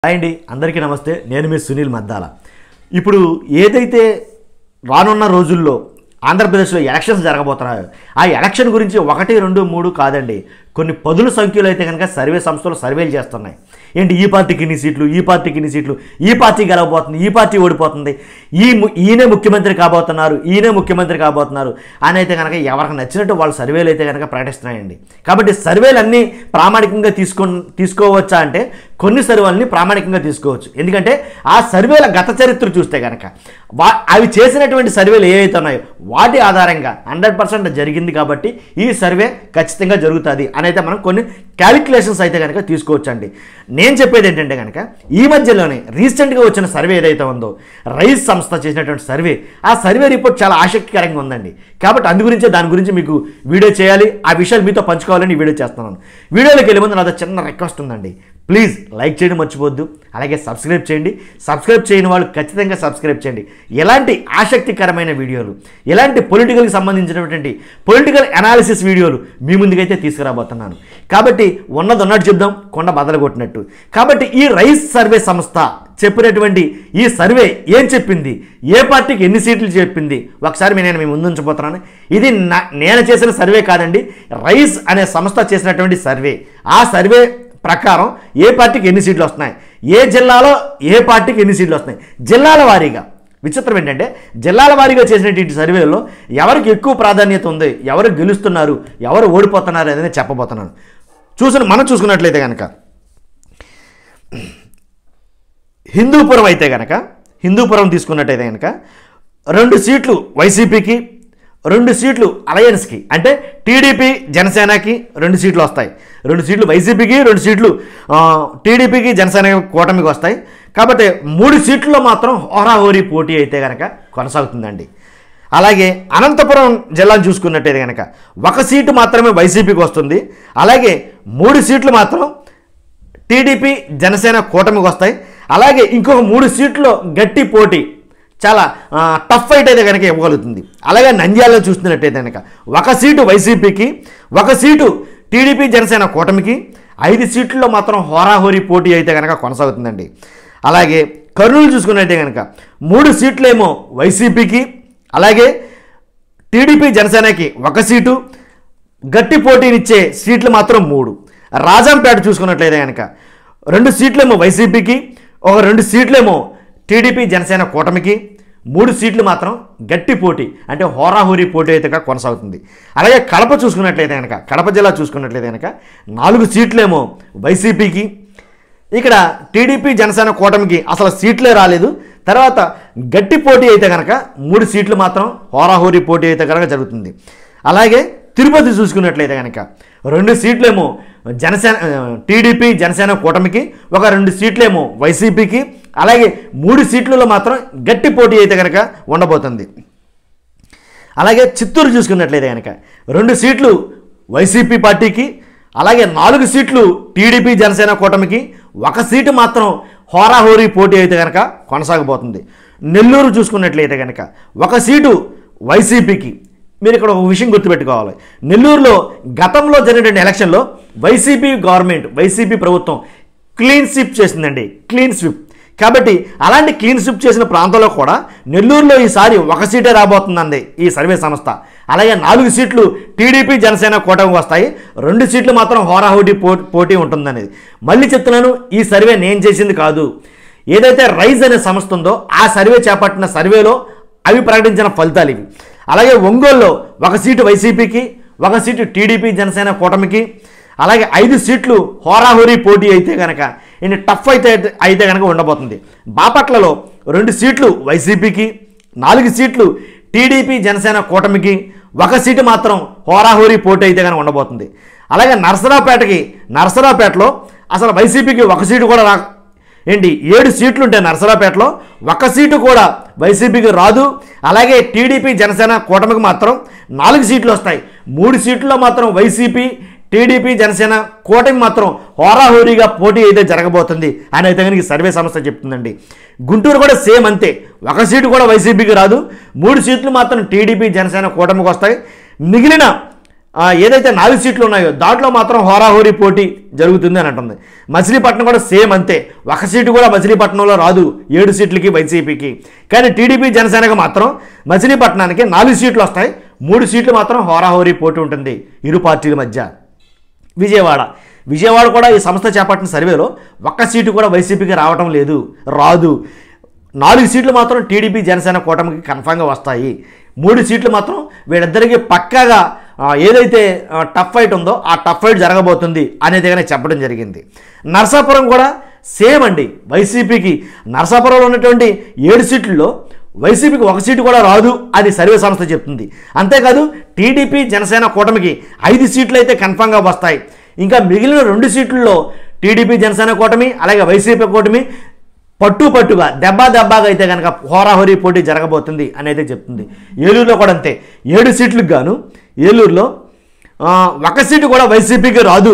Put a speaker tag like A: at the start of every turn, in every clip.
A: hi అండి అందరికీ నమస్తే నేను మీ సునీల్ మద్దాల ఇప్పుడు ఏదైతే రానున్న రోజుల్లో ఆంధ్రప్రదేశ్లో ఎలక్షన్స్ జరగబోతున్నాయో ఆ ఎలక్షన్ గురించి ఒకటి రెండు మూడు కాదండి కొన్ని పదుల సంఖ్యలో అయితే కనుక సర్వే సంస్థలు సర్వేలు చేస్తున్నాయి ఏంటి ఈ పార్టీకి ఇన్ని సీట్లు ఈ పార్టీకి ఇన్ని సీట్లు ఈ పార్టీ గెలవబోతుంది ఈ పార్టీ ఓడిపోతుంది ఈ ము- ఈయనే ముఖ్యమంత్రి కాబోతున్నారు ఈయనే ముఖ్యమంత్రి కాబోతున్నారు అని అయితే కనుక ఎవరికి నచ్చినట్టు వాళ్ళు సర్వేలు అయితే కనుక ప్రకటిస్తున్నాయండి కాబట్టి సర్వేలు అన్నీ ప్రామాణికంగా తీసుకో తీసుకోవచ్చా అంటే కొన్ని సర్వేలని ప్రామాణికంగా తీసుకోవచ్చు ఎందుకంటే ఆ సర్వేల గత చరిత్ర చూస్తే కనుక వా అవి చేసినటువంటి సర్వేలు ఏవైతే ఉన్నాయో వాటి ఆధారంగా హండ్రెడ్ పర్సెంట్ జరిగింది కాబట్టి ఈ సర్వే ఖచ్చితంగా జరుగుతుంది అని అయితే మనం కొన్ని క్యాలిక్యులేషన్స్ అయితే కనుక తీసుకోవచ్చండి నేను చెప్పేది ఏంటంటే కనుక ఈ మధ్యలోనే రీసెంట్గా వచ్చిన సర్వే ఏదైతే ఉందో రైస్ సంస్థ చేసినటువంటి సర్వే ఆ సర్వే రిపోర్ట్ చాలా ఆసక్తికరంగా ఉందండి కాబట్టి అందు గురించే దాని గురించి మీకు వీడియో చేయాలి ఆ విషయాలు మీతో పంచుకోవాలని ఈ వీడియో చేస్తున్నాను వీడియోలోకి వెళ్ళే ముందు నాదో చిన్న రిక్వెస్ట్ ఉందండి ప్లీజ్ లైక్ చేయడం మర్చిపోద్దు అలాగే సబ్స్క్రైబ్ చేయండి సబ్స్క్రైబ్ చేయని వాళ్ళు ఖచ్చితంగా సబ్స్క్రైబ్ చేయండి ఎలాంటి ఆసక్తికరమైన వీడియోలు ఎలాంటి పొలిటికల్కి సంబంధించినటువంటి పొలిటికల్ అనాలిసిస్ వీడియోలు మీ ముందుకైతే తీసుకురాబోతున్నాను కాబట్టి ఉన్నది ఉన్నట్టు చెప్దాం కొండ బదలు కొట్టినట్టు కాబట్టి ఈ రైస్ సర్వే సంస్థ చెప్పినటువంటి ఈ సర్వే ఏం చెప్పింది ఏ పార్టీకి ఎన్ని సీట్లు చెప్పింది ఒకసారి మీ- నేను మీ ముందు ఉంచబోతున్నాను ఇది నా- నేను చేసిన సర్వే కాదండి రైస్ అనే సంస్థ చేసినటువంటి సర్వే ఆ సర్వే ప్రకారం ఏ పార్టీకి ఎన్ని సీట్లు వస్తున్నాయి ఏ జిల్లాలో ఏ పార్టీకి ఎన్ని సీట్లు వస్తున్నాయి జిల్లాల వారీగా విచిత్రం ఏంటంటే జిల్లాల వారీగా చేసినటువంటి సర్వేలో ఎవరికి ఎక్కువ ప్రాధాన్యత ఉంది ఎవరు గెలుస్తున్నారు ఎవరు ఓడిపోతున్నారు అనేది చెప్పబోతున్నాను చూసిన మనం చూసుకున్నట్లయితే కనుక హిందూపురం అయితే కనుక హిందూపురం తీసుకున్నట్టయితే కనుక రెండు సీట్లు వైసీపీకి రెండు సీట్లు అలయన్స్కి అంటే టీడీపీ జనసేనకి రెండు సీట్లు వస్తాయి రెండు సీట్లు వైసీపీకి రెండు సీట్లు ఆ, టీడీపీకి జనసేన కూటమికి వస్తాయి కాబట్టి మూడు సీట్లలో మాత్రం హోరాహోరీ పోటీ అయితే కనుక కొనసాగుతుందండి అలాగే అనంతపురం జిల్లాను చూసుకున్నట్టయితే కనుక ఒక సీటు మాత్రమే వైసీపీకి వస్తుంది అలాగే మూడు సీట్లు మాత్రం టీడీపీ జనసేన కూటమికి వస్తాయి అలాగే ఇంకొక మూడు సీట్లు గట్టి పోటీ చాలా ఆ, టఫ్ ఫైట్ అయితే కనుక ఇవ్వగలుగుతుంది అలాగే నంద్యాలలో చూస్తున్నట్టయితే కనుక ఒక సీటు వైసీపీకి ఒక సీటు టీడీపీ జనసేన కూటమికి ఐదు సీట్లలో మాత్రం హోరాహోరీ పోటీ అయితే కనుక కొనసాగుతుందండి అలాగే కర్నూలు చూసుకున్నట్టయితే కనుక మూడు సీట్లేమో వైసీపీకి అలాగే టీడీపీ జనసేనకి ఒక సీటు గట్టి పోటీనిచ్చే సీట్లు మాత్రం మూడు రాజంపేట చూసుకున్నట్లయితే కనుక రెండు సీట్లేమో వైసీపీకి ఒక రెండు సీట్లేమో టీడీపీ జనసేన కూటమికి మూడు సీట్లు మాత్రం గట్టి పోటీ అంటే హోరాహోరీ పోటీ అయితే కనుక కొనసాగుతుంది అలాగే కడప చూసుకున్నట్లయితే కనుక కడప జిల్లా చూసుకున్నట్లయితే కనుక నాలుగు సీట్లేమో వైసీపీకి ఇక్కడ టీడీపీ జనసేన కూటమికి అసలు సీట్లే రాలేదు తర్వాత గట్టి పోటీ అయితే కనుక మూడు సీట్లు మాత్రం హోరాహోరీ పోటీ అయితే కనుక జరుగుతుంది అలాగే తిరుపతి చూసుకున్నట్లయితే కనుక రెండు సీట్లేమో జనసేన ఆ, టీడీపీ జనసేన కూటమికి ఒక రెండు సీట్లేమో వైసీపీకి అలాగే మూడు సీట్లలో మాత్రం గట్టి పోటీ అయితే కనుక ఉండబోతుంది అలాగే చిత్తూరు చూసుకున్నట్లయితే కనుక రెండు సీట్లు వైసీపీ పార్టీకి అలాగే నాలుగు సీట్లు టీడీపీ జనసేన కూటమికి ఒక సీటు మాత్రం హోరాహోరీ పోటీ అయితే కనుక కొనసాగబోతుంది నెల్లూరు చూసుకున్నట్లయితే కనుక ఒక సీటు వైసీపీకి మీరు ఇక్కడ ఒక విషయం గుర్తుపెట్టుకోవాలి నెల్లూరులో గతంలో జరిగినటువంటి ఎలక్షన్లో వైసీపీ గవర్నమెంట్ వైసీపీ ప్రభుత్వం క్లీన్ స్విప్ చేసిందండి క్లీన్ స్విప్ కాబట్టి అలాంటి క్లీన్ స్విప్ చేసిన ప్రాంతంలో కూడా నెల్లూరులో ఈసారి ఒక సీటే రాబోతుందండి ఈ సర్వే సంస్థ అలాగే నాలుగు సీట్లు టీడీపీ జనసేన కూటమికి వస్తాయి రెండు సీట్లు మాత్రం హోరాహోటీ పో పోటీ ఉంటుందనేది మళ్ళీ చెప్తున్నాను ఈ సర్వే నేను చేసింది కాదు ఏదైతే రైజ్ అనే సంస్థ ఉందో ఆ సర్వే చేపట్టిన సర్వేలో అవి ప్రకటించిన ఫలితాలు ఇవి అలాగే ఒంగోలులో ఒక సీటు వైసీపీకి ఒక సీటు టీడీపీ జనసేన కూటమికి అలాగే ఐదు సీట్లు హోరాహోరీ పోటీ అయితే కనుక ఇన్ని టఫ్ అయితే అయితే కనుక ఉండబోతుంది బాపట్లలో రెండు సీట్లు వైసీపీకి నాలుగు సీట్లు టీడీపీ జనసేన కూటమికి ఒక సీటు మాత్రం హోరాహోరీ పోటీ అయితే కనుక ఉండబోతుంది అలాగే నరసరావుపేటకి నరసరావుపేటలో అసలు వైసీపీకి ఒక సీటు కూడా రా ఏంటి ఏడు సీట్లు ఉంటాయి నరసరావుపేటలో ఒక సీటు కూడా వైసీపీకి రాదు అలాగే టీడీపీ జనసేన కూటమికి మాత్రం నాలుగు సీట్లు వస్తాయి మూడు సీట్లలో మాత్రం వైసీపీ టీడీపీ జనసేన కూటమి మాత్రం హోరాహోరీగా పోటీ అయితే జరగబోతుంది అని అయితే కనుక ఈ సర్వే సంస్థ చెప్తుందండి గుంటూరు కూడా సేమ్ అంతే ఒక సీటు కూడా వైసీపీకి రాదు మూడు సీట్లు మాత్రం టీడీపీ జనసేన కూటమికి వస్తాయి మిగిలిన ఆ, ఏదైతే నాలుగు సీట్లు ఉన్నాయో దాంట్లో మాత్రం హోరాహోరీ పోటీ జరుగుతుంది అని అంటుంది మచిలీపట్నం కూడా సేమ్ అంతే ఒక సీటు కూడా మచిలీపట్నంలో రాదు ఏడు సీట్లకి వైసీపీకి కానీ టీడీపీ జనసేనకు మాత్రం మచిలీపట్నానికి నాలుగు సీట్లు వస్తాయి మూడు సీట్లు మాత్రం హోరాహోరీ పోటీ ఉంటుంది ఇరు పార్టీల మధ్య విజయవాడ విజయవాడ కూడా ఈ సంస్థ చేపట్టిన సర్వేలో ఒక్క సీటు కూడా వైసీపీకి రావటం లేదు రాదు నాలుగు సీట్లు మాత్రం టీడీపీ జనసేన కూటమికి కన్ఫామ్గా వస్తాయి మూడు సీట్లు మాత్రం వీళ్ళిద్దరికీ పక్కాగా ఆ, ఏదైతే ఆ, టఫ్ ఫైట్ ఉందో ఆ టఫ్ ఫైట్ జరగబోతుంది అనేది కానీ చెప్పడం జరిగింది నరసాపురం కూడా సేమ్ అండి వైసీపీకి నరసాపురంలో ఉన్నటువంటి ఏడు సీట్లలో వైసీపీకి ఒక సీటు కూడా రాదు అని సర్వే సంస్థ చెప్తుంది అంతేకాదు టీడీపీ జనసేన కూటమికి ఐదు సీట్లు అయితే కన్ఫామ్గా వస్తాయి ఇంకా మిగిలిన రెండు సీట్లలో టీడీపీ జనసేన కూటమి అలాగే వైసీపీ కూటమి పట్టు పట్టుగా దెబ్బ దెబ్బగా అయితే కనుక హోరాహోరీ పోటీ జరగబోతుంది అనేది చెప్తుంది ఏలూరులో కూడా అంతే ఏడు సీట్లకు గాను ఏలూరులో ఆ, ఒక సీటు కూడా వైసీపీకి రాదు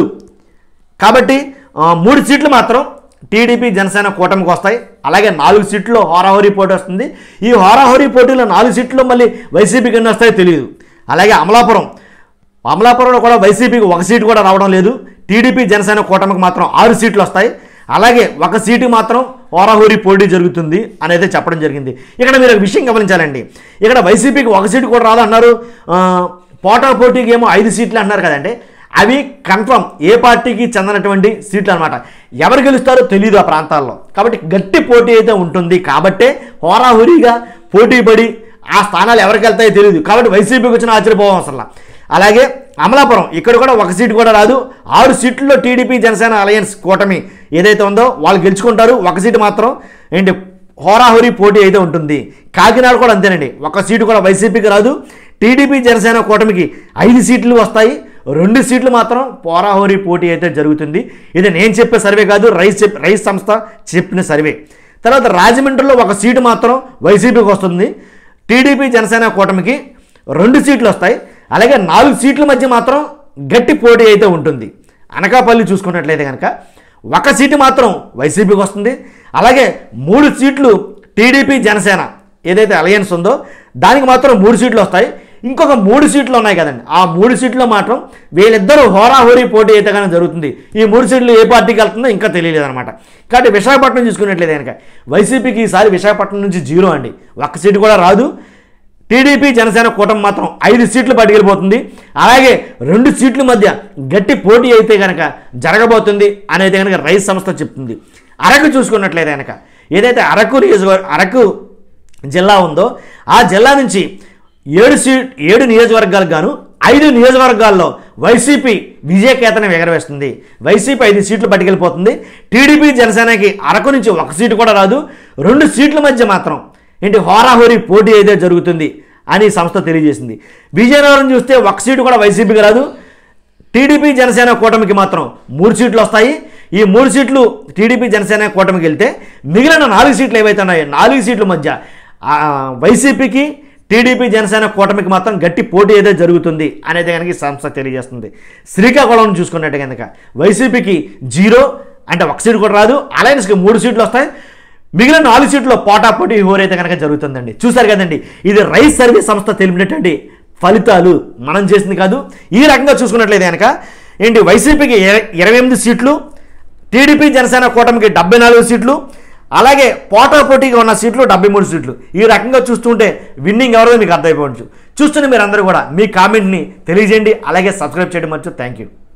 A: కాబట్టి ఆ, మూడు సీట్లు మాత్రం టీడీపీ జనసేన కూటమికి వస్తాయి అలాగే నాలుగు సీట్లు హోరాహోరీ పోటీ వస్తుంది ఈ హోరాహోరీ పోటీలో నాలుగు సీట్లు మళ్ళీ వైసీపీకి ఎన్ని వస్తాయో తెలియదు అలాగే అమలాపురం అమలాపురంలో కూడా వైసీపీకి ఒక సీటు కూడా రావడం లేదు టీడీపీ జనసేన కూటమికి మాత్రం ఆరు సీట్లు వస్తాయి అలాగే ఒక సీటు మాత్రం హోరాహోరీ పోటీ జరుగుతుంది అనేది చెప్పడం జరిగింది ఇక్కడ మీరు ఒక విషయం గమనించాలండి ఇక్కడ వైసీపీకి ఒక సీటు కూడా రాదు అన్నారు ఆ, పోటా పోటీకి ఏమో ఐదు సీట్లు అంటున్నారు కదండి అవి కన్ఫర్మ్ ఏ పార్టీకి చెందినటువంటి సీట్లు అనమాట ఎవరు గెలుస్తారో తెలియదు ఆ ప్రాంతాల్లో కాబట్టి గట్టి పోటీ అయితే ఉంటుంది కాబట్టే హోరాహోరీగా పోటీ పడి ఆ స్థానాలు ఎవరికి వెళ్తాయో తెలియదు కాబట్టి వైసీపీకి వచ్చిన ఆశ్చర్యపోవం అసలు అలాగే అమలాపురం ఇక్కడ కూడా ఒక సీటు కూడా రాదు ఆరు సీట్లలో టీడీపీ జనసేన అలయన్స్ కూటమి ఏదైతే ఉందో వాళ్ళు గెలుచుకుంటారు ఒక సీటు మాత్రం ఏంటి హోరాహోరీ పోటీ అయితే ఉంటుంది కాకినాడ కూడా అంతేనండి ఒక సీటు కూడా వైసీపీకి రాదు టీడీపీ జనసేన కూటమికి ఐదు సీట్లు వస్తాయి రెండు సీట్లు మాత్రం హోరాహోరీ పోటీ అయితే జరుగుతుంది ఇది నేను చెప్పే సర్వే కాదు రైస్ చెప్ రైస్ సంస్థ చెప్పిన సర్వే తర్వాత రాజమండ్రిలో ఒక సీటు మాత్రం వైసీపీకి వస్తుంది టీడీపీ జనసేన కూటమికి రెండు సీట్లు వస్తాయి అలాగే నాలుగు సీట్ల మధ్య మాత్రం గట్టి పోటీ అయితే ఉంటుంది అనకాపల్లి చూసుకున్నట్లయితే కనుక ఒక సీటు మాత్రం వైసీపీకి వస్తుంది అలాగే మూడు సీట్లు టీడీపీ జనసేన ఏదైతే అలయన్స్ ఉందో దానికి మాత్రం మూడు సీట్లు వస్తాయి ఇంకొక మూడు సీట్లు ఉన్నాయి కదండి ఆ మూడు సీట్లో మాత్రం వీళ్ళిద్దరూ హోరాహోరీ పోటీ అయితే కానీ జరుగుతుంది ఈ మూడు సీట్లు ఏ పార్టీకి వెళ్తుందో ఇంకా తెలియలేదు అనమాట కాబట్టి విశాఖపట్నం చూసుకున్నట్లయితే కనుక వైసీపీకి ఈసారి విశాఖపట్నం నుంచి జీరో అండి ఒక్క సీటు కూడా రాదు టీడీపీ జనసేన కూటమి మాత్రం ఐదు సీట్లు పట్టుకెళ్ళిపోతుంది అలాగే రెండు సీట్ల మధ్య గట్టి పోటీ అయితే కనుక జరగబోతుంది అనేది కనుక రైస్ సంస్థ చెప్తుంది అరకు చూసుకున్నట్లయితే కనుక ఏదైతే అరకు నియోజకవర్గ అరకు జిల్లా ఉందో ఆ జిల్లా నుంచి ఏడు సీట్ ఏడు నియోజకవర్గాలకు గాను ఐదు నియోజకవర్గాల్లో వైసీపీ విజయకేతనం ఎగరవేస్తుంది వైసీపీ ఐదు సీట్లు పట్టుకెళ్ళిపోతుంది టీడీపీ జనసేనకి అరకు నుంచి ఒక సీటు కూడా రాదు రెండు సీట్ల మధ్య మాత్రం ఏంటి హోరాహోరీ పోటీ అయితే జరుగుతుంది అని ఈ సంస్థ తెలియజేసింది విజయనగరం చూస్తే ఒక సీటు కూడా వైసీపీకి రాదు టీడీపీ జనసేన కూటమికి మాత్రం మూడు సీట్లు వస్తాయి ఈ మూడు సీట్లు టీడీపీ జనసేన కూటమికి వెళ్తే మిగిలిన నాలుగు సీట్లు ఏవైతే ఉన్నాయో నాలుగు సీట్ల మధ్య ఆ, వైసీపీకి టీడీపీ జనసేన కూటమికి మాత్రం గట్టి పోటీ అయితే జరుగుతుంది అనేది కనుక ఈ సంస్థ తెలియజేస్తుంది శ్రీకాకుళం చూసుకున్నట్టు కనుక వైసీపీకి జీరో అంటే ఒక సీటు కూడా రాదు అలయన్స్కి మూడు సీట్లు వస్తాయి మిగిలిన నాలుగు సీట్లో పోటాపోటీ హోరైతే కనుక జరుగుతుందండి చూసారు కదండి ఇది రైస్ సర్వీస్ సంస్థ తెలిపినటువంటి ఫలితాలు మనం చేసింది కాదు ఈ రకంగా చూసుకున్నట్లయితే కనుక ఏంటి వైసీపీకి ఇర- ఇరవై ఎనిమిది సీట్లు టీడీపీ జనసేన కూటమికి డెబ్బై నాలుగు సీట్లు అలాగే పోటాపోటీగా ఉన్న సీట్లు డెబ్బై మూడు సీట్లు ఈ రకంగా చూస్తుంటే విన్నింగ్ ఎవరో మీకు అర్థమైపోవచ్చు చూస్తున్న మీరు అందరూ కూడా మీ కామెంట్ని తెలియజేయండి అలాగే సబ్స్క్రైబ్ చేయడం మర్చి థ్యాంక్ యూ